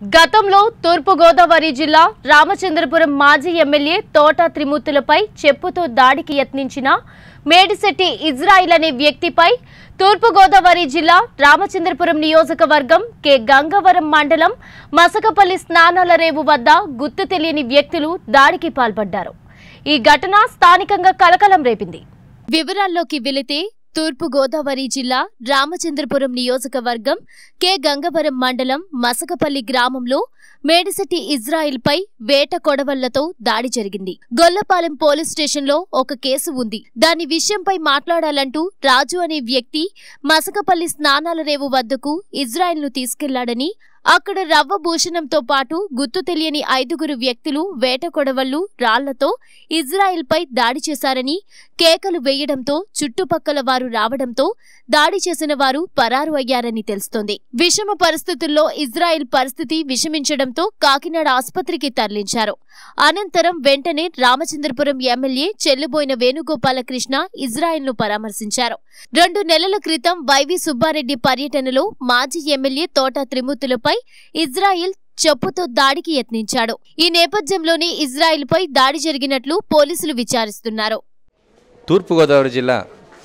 గతంలో తూర్పుగోదావరి జిల్లా రామచంద్రపురం మాజీ ఎమ్మెల్యే తోట త్రిమూర్తులపై చెప్పుతో దాడికి యత్నించిన మేడిశెట్టి ఇజ్రాయిల్ అనే వ్యక్తిపై తూర్పుగోదావరి జిల్లా రామచంద్రపురం నియోజకవర్గం కె గంగవరం మండలం మసకపల్లి స్నానాల రేవు వద్ద గుర్తు తెలియని వ్యక్తులు దాడికి పాల్పడ్డారు ఈ ఘటన స్థానికంగా కలకలం రేపింది వివరాల్లోకి వెళితే తూర్పు గోదావరి జిల్లా రామచంద్రపురం నియోజకవర్గం కె గంగవరం మండలం మసకపల్లి గ్రామంలో మేడిశెట్టి ఇజ్రాయిల్ పై వేట కొడవళ్లతో దాడి జరిగింది గొల్లపాలెం పోలీస్ స్టేషన్లో ఒక కేసు ఉంది దాని విషయంపై మాట్లాడాలంటూ రాజు అనే వ్యక్తి మసకపల్లి స్నానాల రేవు వద్దకు ఇజ్రాయిల్ను తీసుకెళ్లాడని అక్కడ రవ్వ భూషణంతో పాటు గుర్తు తెలియని ఐదుగురు వ్యక్తులు వేట కొడవళ్లు రాళ్లతో ఇజ్రాయిల్పై దాడి చేశారని కేకలు వేయడంతో చుట్టుపక్కల వారు రావడంతో దాడి చేసిన వారు పరారు అయ్యారని తెలుస్తోంది విషమ పరిస్థితుల్లో ఇజ్రాయిల్ పరిస్థితి విషమించడంతో కాకినాడ ఆసుపత్రికి తరలించారు అనంతరం వెంటనే రామచంద్రపురం ఎమ్మెల్యే చెల్లుబోయిన వేణుగోపాలకృష్ణ ఇజ్రాయిల్ను పరామర్శించారు రెండు నెలల క్రితం వైవి సుబ్బారెడ్డి పర్యటనలో మాజీ ఎమ్మెల్యే తోట త్రిమూర్తులపై ఇజ్రాయిల్ చెప్పుతో దాడికి యత్నించాడు ఈ నేపథ్యంలోనే ఇజ్రాయిల్పై దాడి జరిగినట్లు పోలీసులు విచారిస్తున్నారు తూర్పుగోదావరి జిల్లా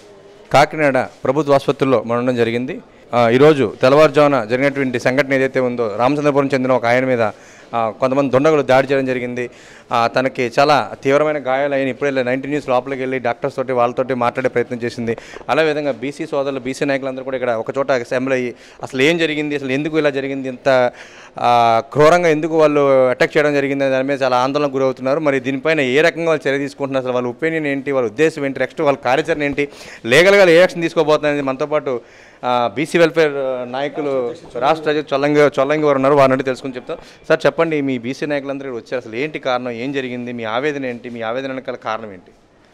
కాకినాడ ప్రభుత్వ ఆసుపత్రిలో మనం ఉండడం జరిగింది ఆ, ఈరోజు తెల్లవారుజామున జరిగినటువంటి సంఘటన ఏదైతే ఉందో రామచంద్రపురం చెందిన ఒక ఆయన మీద ఆ, కొంతమంది దుండగులు దాడి చేయడం జరిగింది ఆ, తనకి చాలా తీవ్రమైన గాయాలు అయిన ఇప్పుడే నైన్టీన్ న్యూస్ లోపలికి వెళ్ళి డాక్టర్స్ తోటి వాళ్ళతోటి మాట్లాడే ప్రయత్నం చేసింది అలా విధంగా బీసీ సోదరులు బీసీ నాయకులందరూ కూడా ఇక్కడ ఒక చోట అసెంబ్లీ అయ్యి అసలు ఏం జరిగింది అసలు ఎందుకు ఇలా జరిగింది ఇంత ఆ, క్రూరంగా ఎందుకు వాళ్ళు అటాక్ చేయడం జరిగింది అనే దాని మీద చాలా ఆందోళనకు గురవుతున్నారు మరి దీనిపైన ఏ రకంగా వాళ్ళు చర్య తీసుకుంటున్నారు అసలు వాళ్ళ ఒపీనియన్ ఏంటి వాళ్ళ ఉద్దేశం ఏంటి నెక్స్ట్ వాళ్ళ కార్యాచరణ ఏంటి లీగల్గా ఏ యాక్షన్ తీసుకోబోతున్నారు మనతో పాటు బీసీ వెల్ఫేర్ నాయకులు రాష్ట్ర అధ్యక్షులు చొల్లంగి చొల్లంగి వారు ఉన్నారు వారిని అడిగి తెలుసుకుని చెప్తాం సార్ చెప్పండి మీ బీసీ నాయకులందరూ ఇక్కడ వచ్చారు అసలు ఏంటి కారణం ఏం జరిగింది మీ ఆవేదన ఏంటి మీ ఆవేదన వెనకాల కారణం ఏంటి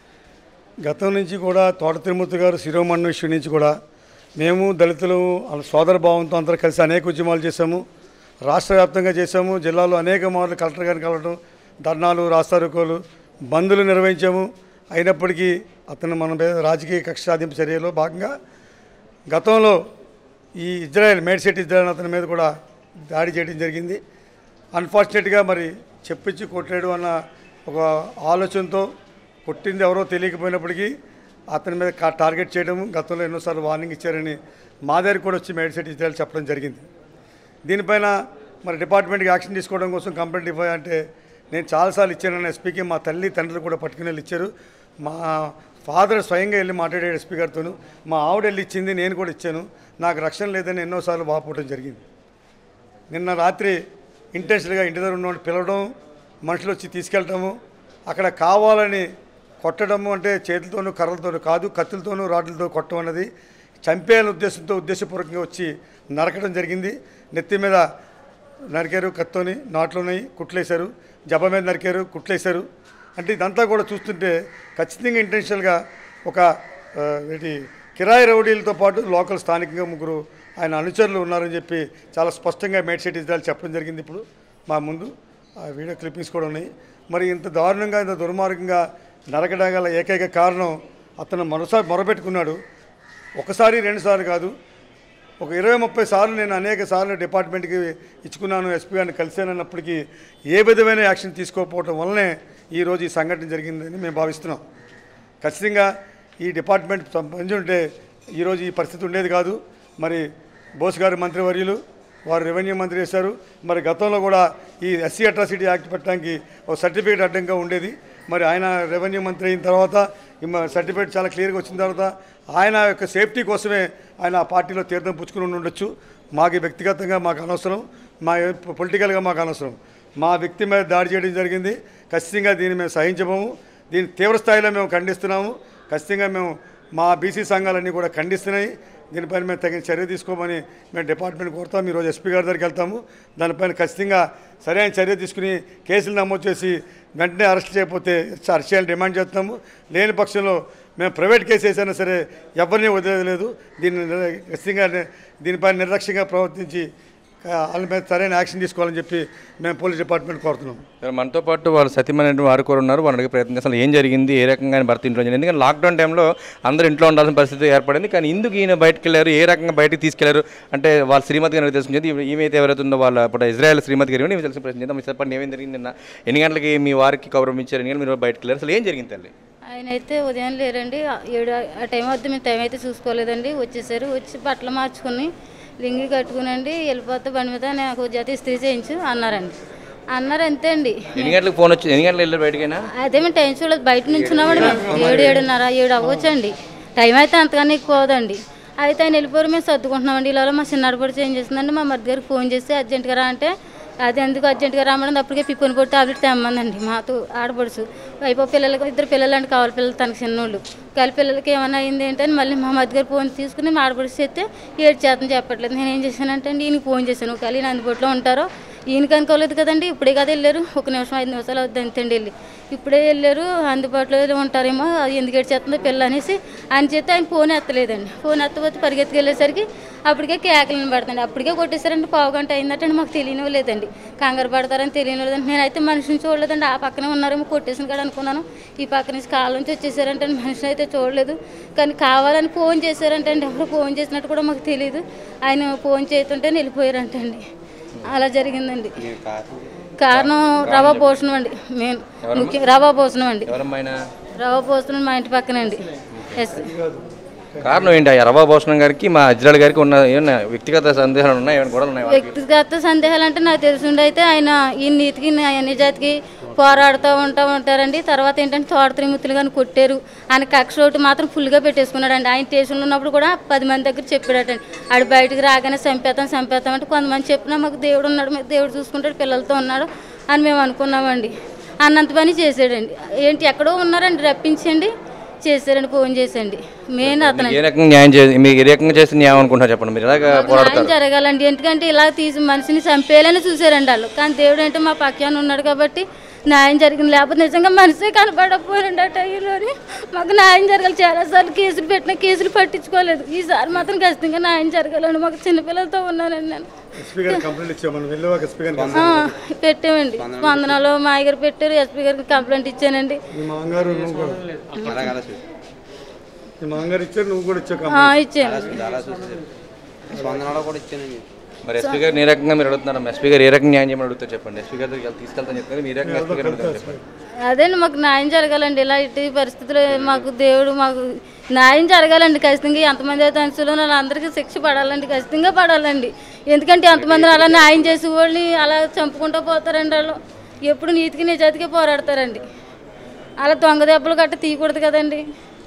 గతం నుంచి కూడా తోట తిరుమూర్తి గారు శిరోమణి విషయం నుంచి కూడా మేము దళితులు వాళ్ళ సోదర భావంతో అందరూ కలిసి అనేక ఉద్యమాలు చేశాము రాష్ట్ర వ్యాప్తంగా చేశాము జిల్లాలో అనేక మార్లు కలెక్టర్ గారిని కలవడం ధర్నాలు రాస్తారోకోలు బందులు నిర్వహించాము అయినప్పటికీ అతను మన మీద రాజకీయ కక్ష సాధింపు చర్యలో భాగంగా గతంలో ఈ ఇజ్రాయెల్ మేడ్సెట్ ఇజ్రాయెల్ అతని మీద కూడా దాడి చేయడం జరిగింది అన్ఫార్చునేట్గా మరి చెప్పించి కొట్టాడు అన్న ఒక ఆలోచనతో కొట్టింది ఎవరో తెలియకపోయినప్పటికీ అతని మీద కా- టార్గెట్ చేయడం గతంలో ఎన్నోసార్లు వార్నింగ్ ఇచ్చారని మా దగ్గర కూడా వచ్చి మేడ్సెట్ ఇజ్రాయెల్ చెప్పడం జరిగింది దీనిపైన మరి డిపార్ట్మెంట్కి యాక్షన్ తీసుకోవడం కోసం కంప్లైంట్ ఇవ్వాలి అంటే నేను చాలాసార్లు ఇచ్చానని ఎస్పీకి మా తల్లి తండ్రులు కూడా పట్టుకుని వెళ్ళి ఇచ్చారు మా ఫాదర్ స్వయంగా వెళ్ళి మాట్లాడాడు ఎస్పీ గారితోను మా ఆవిడ వెళ్ళి ఇచ్చింది నేను కూడా ఇచ్చాను నాకు రక్షణ లేదని ఎన్నోసార్లు వాపోవడం జరిగింది నిన్న రాత్రి ఇంటెన్షన్గా ఇంటి దగ్గర ఉన్న పిలవడం మనుషులు వచ్చి తీసుకెళ్ళటము అక్కడ కావాలని కొట్టడము అంటే చేతులతోనూ కర్రలతోనూ కాదు కత్తులతోనూ రాడ్లతో కొట్టడం అన్నది చంపేయాలని ఉద్దేశంతో ఉద్దేశపూర్వకంగా వచ్చి నరకడం జరిగింది నెత్తి మీద నరికారు కత్తోని నాట్లోని కుట్లేశారు జబ్బ మీద నరికారు కుట్లేశారు అంటే ఇదంతా కూడా చూస్తుంటే ఖచ్చితంగా ఇంటెన్షనల్గా ఒక ఆ, ఏంటి కిరాయి రౌడీలతో పాటు లోకల్ స్థానికంగా ముగ్గురు ఆయన అనుచరులు ఉన్నారని చెప్పి చాలా స్పష్టంగా మేడ్సెట్ ఇజ్రాయల్ చెప్పడం జరిగింది ఇప్పుడు మా ముందు ఆ వీడియో క్లిప్పింగ్స్ కూడా ఉన్నాయి మరి ఇంత దారుణంగా ఇంత దుర్మార్గంగా నరకడం గల ఏకైక కారణం అతను మరోసారి మొరపెట్టుకున్నాడు ఒకసారి రెండుసార్లు కాదు ఒక ఇరవై ముప్పై సార్లు నేను అనేక సార్లు డిపార్ట్మెంట్కి ఇచ్చుకున్నాను ఎస్పీ గారిని కలిసానన్నప్పటికీ ఏ విధమైన యాక్షన్ తీసుకోకపోవడం వల్లనే ఈరోజు ఈ సంఘటన జరిగిందని మేము భావిస్తున్నాం ఖచ్చితంగా ఈ డిపార్ట్మెంట్ సంబంధించి ఉంటే ఈరోజు ఈ పరిస్థితి ఉండేది కాదు మరి బోస్ గారు మంత్రివర్యులు వారు రెవెన్యూ మంత్రి చేశారు మరి గతంలో కూడా ఈ ఎస్సీ అట్రాసిటీ యాక్ట్ పెట్టడానికి ఒక సర్టిఫికేట్ అడ్డంగా ఉండేది మరి ఆయన రెవెన్యూ మంత్రి అయిన తర్వాత ఈ మ- సర్టిఫికేట్ చాలా క్లియర్గా వచ్చిన తర్వాత ఆయన యొక్క సేఫ్టీ కోసమే ఆయన ఆ పార్టీలో తీర్థం పుచ్చుకుని ఉండి ఉండొచ్చు మాకు వ్యక్తిగతంగా మాకు అనవసరం మా పొలిటికల్గా మాకు అనవసరం మా వ్యక్తి మీద దాడి చేయడం జరిగింది ఖచ్చితంగా దీన్ని మేము సహించబోము దీన్ని తీవ్ర స్థాయిలో మేము ఖండిస్తున్నాము ఖచ్చితంగా మేము మా బీసీ సంఘాలన్నీ కూడా ఖండిస్తున్నాయి దీనిపైన మేము తగిన చర్య తీసుకోమని మేము డిపార్ట్మెంట్ కోరుతాం ఈరోజు ఎస్పీ గారి దగ్గరికి వెళ్తాము దానిపైన ఖచ్చితంగా సరైన చర్య తీసుకుని కేసులు నమోదు చేసి వెంటనే అరెస్ట్ చేయకపోతే అరెస్ట్ చేయాలని డిమాండ్ చేస్తున్నాము లేని పక్షంలో మేము ప్రైవేట్ కేసు వేసైనా సరే ఎవరిని వదిలేదు దీన్ని నిర్- ఖచ్చితంగా ని- దీనిపైన నిర్లక్ష్యంగా ప్రవర్తించి వాళ్ళ మీద సరైన యాక్షన్ తీసుకోవాలని చెప్పి మేము పోలీస్ డిపార్ట్మెంట్ కోరుతున్నాం సరే, మనతో పాటు వాళ్ళ సతీమణి వారు కూడా ఉన్నారు వాళ్ళని అడిగే ప్రయత్నం చేస్తాం. అసలు ఏం జరిగింది ఏ రకంగా ఆయన భర్త ఇంట్లో జరిగింది ఎందుకంటే లాక్డౌన్ టైంలో అందరూ ఇంట్లో ఉండాల్సిన పరిస్థితి ఏర్పడింది కానీ ఎందుకు ఈయన బయటకు వెళ్ళారు ఏ రకంగా బయటకు తీసుకెళ్లారు అంటే వాళ్ళ శ్రీమతి గారికి తెలుసుకుంది ఈమె అయితే ఎవరైతే ఉందో వాళ్ళ ఇప్పుడు ఇజ్రాయెల్ శ్రీమతి గారి ఈమె తెలిసిన ప్రశ్న చేద్దాం మీరు చెప్పండి ఏమేం జరిగింది నిన్న ఎన్ని గంటలకి మీ వారికి కౌరవం ఇచ్చారు ఎన్ని గంటలకు మీరు బయటకు వెళ్ళారు అసలు ఏం జరిగింది తల్లి ఆయన అయితే ఉదయం లేరండి ఆ ఏడు ఆ టైం వద్ద మేము టైం అయితే చూసుకోలేదండి వచ్చేసారు వచ్చి బట్టలు మార్చుకుని లింగి కట్టుకునండి వెళ్ళిపోతే బండి మీద నాకు జత ఇస్త్రీ చేయించు అన్నారండి అన్నారు అంతే అండి ఎన్ని గంటలకు ఫోన్ వచ్చి ఎన్ని గంటలకు వెళ్ళారు బయటకైనా అదే మేము టైం చూడలేదు బయట నుంచి ఉన్నామండి మేము ఏడు ఏడున్నర ఏడు అవ్వచ్చండి టైం అయితే అంతకన్నా ఎక్కువ అవదండి అయితే ఆయన వెళ్ళిపోయారు మేము సర్దుకుంటున్నామండి ఇలా మా చిన్నాడు పొడి చేంజ్ చేసిందండి మా మధ్య గారికి ఫోన్ చేసి అర్జెంట్గా రా అంటే అది ఎందుకు అర్జెంట్గా రామని అప్పటికే పిప్పుని పొడి టాబ్లెట్ తెమ్మందండి మాతో ఆడపడుచు అయిపో పిల్లలకి ఇద్దరు పిల్లలు అండి కావాలి పిల్లలు తనకి చిన్నోళ్ళు కాలి పిల్లలకి ఏమైనా అయింది ఏంటని మళ్ళీ మా మధ్య గారు ఫోన్ తీసుకుని మా ఆడపడుచు చేస్తే ఏడు చేతను చెప్పట్లేదు నేను ఏం చేశానంటే అండి ఈయనకి ఫోన్ చేశాను ఒకవేళ ఈయన అందుబాటులో ఉంటారో ఈయనకి అనుకోలేదు కదండి ఇప్పుడే కదా వెళ్ళారు ఒక నిమిషం ఐదు నిమిషాలు అవుతుంది అంతండి వెళ్ళి ఇప్పుడే వెళ్ళారు అందుబాటులో ఉంటారేమో అది ఎందుకు ఏడు చేస్తుందో పిల్ల అనేసి ఆయన చేస్తే ఆయన ఫోన్ ఎత్తలేదండి ఫోన్ ఎత్తపోతే పరిగెత్తుకు వెళ్ళేసరికి అప్పటికే కేకలను పడుతుంది అప్పటికే కొట్టేశారండి పావు గంట అయిందంటే మాకు తెలియని లేదండి కంగారు పడతారని తెలియని లేదండి నేనైతే మనిషిని చూడలేదండి ఆ పక్కనే ఉన్నారేమో కొట్టేసిన కాడ అనుకున్నాను ఈ పక్క నుంచి కాళ్ళ నుంచి వచ్చేసారంటే మనిషిని అయితే చూడలేదు కానీ కావాలని ఫోన్ చేశారంటే అండి ఎవరు ఫోన్ చేసినట్టు కూడా మాకు తెలియదు ఆయన ఫోన్ చేస్తుంటే వెళ్ళిపోయారంటండి అలా జరిగిందండి కారణం రవా పోషణం అండి మెయిన్ ముఖ్యం రవా పోషణం అండి ఎవరమ్మా ఆయన రవా పోషణం మా ఇంటి పక్కనండి ఎస్ కారణం ఏంటి ఆ రవా భూషణం గారికి మా ఇజ్రాయల్ గారికి ఉన్న ఏమన్నా వ్యక్తిగత సందేహాలు ఉన్నాయి ఏమైనా గొడవలు ఉన్నాయి వాళ్ళకి? వ్యక్తిగత సందేహాలు అంటే నాకు తెలిసిండి అయితే ఆయన ఈ నీతికి న్యాయ నిజాతికి పోరాడుతూ ఉంటా ఉంటారండి తర్వాత ఏంటంటే తోట త్రిమూర్తులు కానీ కొట్టారు ఆయన కక్ష ఒకటి మాత్రం ఫుల్గా పెట్టేసుకున్నాడండి ఆయన స్టేషన్లో ఉన్నప్పుడు కూడా పది మంది దగ్గర చెప్పాడటండి ఆడు బయటకు రాగానే చంపేస్తాం చంపేస్తాం అంటే కొంతమంది చెప్పినా మాకు దేవుడు ఉన్నాడు మాకు దేవుడు చూసుకుంటాడు పిల్లలతో ఉన్నాడు అని మేము అనుకున్నామండి అన్నంత పని చేసాడండి ఏంటి ఎక్కడో ఉన్నారండి రప్పించండి చేశారండి ఫోన్ చేసండి మెయిన్ అతను ఏ రకంగా న్యాయం చేసి మీరు ఏ రకంగా చేస్తే న్యాయం అనుకుంటున్నారు చెప్పండి మీరు ఎలాగ పోరాడతారు న్యాయం జరగాలండి ఎందుకంటే ఇలా తీసి మనిషిని చంపేయాలని చూసారండి వాళ్ళు కానీ దేవుడు అంటే మా పక్కన ఉన్నాడు కాబట్టి న్యాయం జరిగింది లేకపోతే నిజంగా మనిషే కనపడకపోయారండి ఆ టైంలోని మాకు న్యాయం జరగాలి చాలాసార్లు కేసులు పెట్టిన కేసులు పట్టించుకోలేదు ఈసారి మాత్రం ఖచ్చితంగా న్యాయం జరగాలండి మాకు చిన్నపిల్లలతో ఉన్నానండి నేను ఎస్పీ గారికి కంప్లైంట్ ఇచ్చాము మనం వెళ్ళాక ఎస్పీ గారికి ఆ, పెట్టామండి స్పందనలో మా అయ్యగారు పెట్టారు ఎస్పీ గారికి కంప్లైంట్ ఇచ్చానండి మీ మామగారు నువ్వు కూడా మీ మామగారు ఇచ్చారు నువ్వు కూడా ఇచ్చావు ఆ, ఇచ్చాను స్పందనలో కూడా ఇచ్చానండి మరి ఎస్పీ గారు ఏ రకంగా మీరు అడుగుతున్నారు ఎస్పీ గారు ఏ రకంగా న్యాయం చేయమని అడుగుతారు చెప్పండి ఎస్పీ గారు దగ్గరికి తీసుకెళ్తాను చెప్తారు మీరు ఏ రకంగా ఎస్పీ గారు అడుగుతారు చెప్పండి అదేండి మాకు న్యాయం జరగాలండి ఇలా ఇటు పరిస్థితులు మాకు దేవుడు మాకు న్యాయం జరగాలండి ఖచ్చితంగా ఎంతమంది అయితే అంచులో వాళ్ళందరికీ శిక్ష పడాలండి ఖచ్చితంగా పడాలండి ఎందుకంటే ఎంతమంది అలా న్యాయం చేసే వాళ్ళని అలా చంపుకుంటూ పోతారండి వాళ్ళు ఎప్పుడు నీతికి నిజాతికి పోరాడతారండి అలా దొంగ దెబ్బలు గట్ట తీయకూడదు కదండి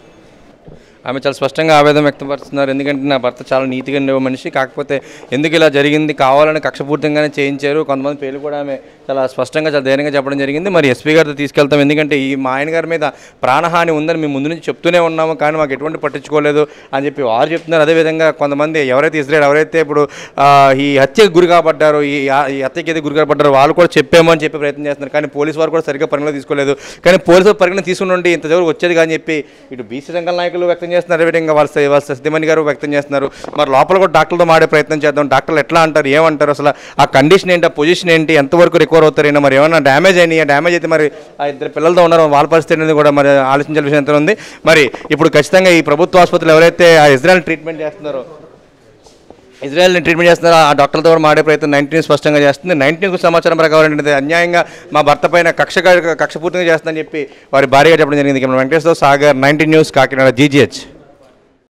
ఆమె చాలా స్పష్టంగా ఆవేదన వ్యక్తపరుస్తున్నారు ఎందుకంటే నా భర్త చాలా నీతిగా ఉండే మనిషి కాకపోతే ఎందుకు ఇలా జరిగింది కావాలని కక్షపూర్తంగానే చేయించారు కొంతమంది పేర్లు కూడా ఆమె చాలా స్పష్టంగా చాలా ధైర్యంగా చెప్పడం జరిగింది మరి ఎస్పీ గారితో తీసుకెళ్తాం ఎందుకంటే ఈ మా ఆయన గారి మీద ప్రాణహాని ఉందని మేము ముందు నుంచి చెప్తూనే ఉన్నాము కానీ మాకు ఎటువంటి పట్టించుకోలేదు అని చెప్పి వారు చెప్తున్నారు అదేవిధంగా కొంతమంది ఎవరైతే ఇజ్రాయల్ ఎవరైతే ఇప్పుడు ఆ, ఈ హత్యకు గురి కాబడ్డారో ఈ ఈ హత్యకి ఏది గురి కాబడ్డారో వాళ్ళు కూడా చెప్పామో అని చెప్పి ప్రయత్నం చేస్తున్నారు కానీ పోలీసు వారు కూడా సరిగ్గా పరిగణలో తీసుకోలేదు కానీ పోలీసు వారు పరిగణన తీసుకుని ఉండి ఇంతవరకు వచ్చేది కానీ చెప్పి ఇటు బీసీ సంఘాల నాయకులు వ్యక్తం చేస్తున్నారు అదేవిధంగా వాళ్ళ స- వాళ్ళ సత్యమణి గారు వ్యక్తం చేస్తున్నారు మరి లోపల కూడా డాక్టర్లతో మాడే ప్రయత్నం చేద్దాం డాక్టర్లు ఎట్లా అంటారు ఏమంటారు అసలు ఆ కండిషన్ ఏంటి ఆ పొజిషన్ ఏంటి ఎంతవరకు రికవర్ అవుతారైనా మరి ఏమైనా డ్యామేజ్ అయినాయి డ్యామేజ్ అయితే మరి ఆ ఇద్దరు పిల్లలతో ఉన్నారు వాళ్ళ పరిస్థితి అనేది కూడా మరి ఆలోచించాల్సిన విషయం ఎంత ఉంది మరి ఇప్పుడు ఖచ్చితంగా ఈ ప్రభుత్వ ఆసుపత్రులు ఎవరైతే ఆ ఇజ్రాయల్ ట్రీట్మెంట్ చేస్తున్నారో ఇజ్రాయల్ని ట్రీట్మెంట్ చేస్తున్నారు ఆ డాక్టర్లతో కూడా మాడే ప్రయత్నం నైన్టీన్ స్పష్టంగా చేస్తుంది నైన్టీన్ సమాచారం ప్రకారం ఏంటంటే అన్యాయంగా మా భర్త పైన కక్ష కక్షపూర్తిగా చేస్తుందని చెప్పి వారి భార్యగా చెప్పడం జరిగింది Venkateswara Sagar nineteen news Kakinada GGH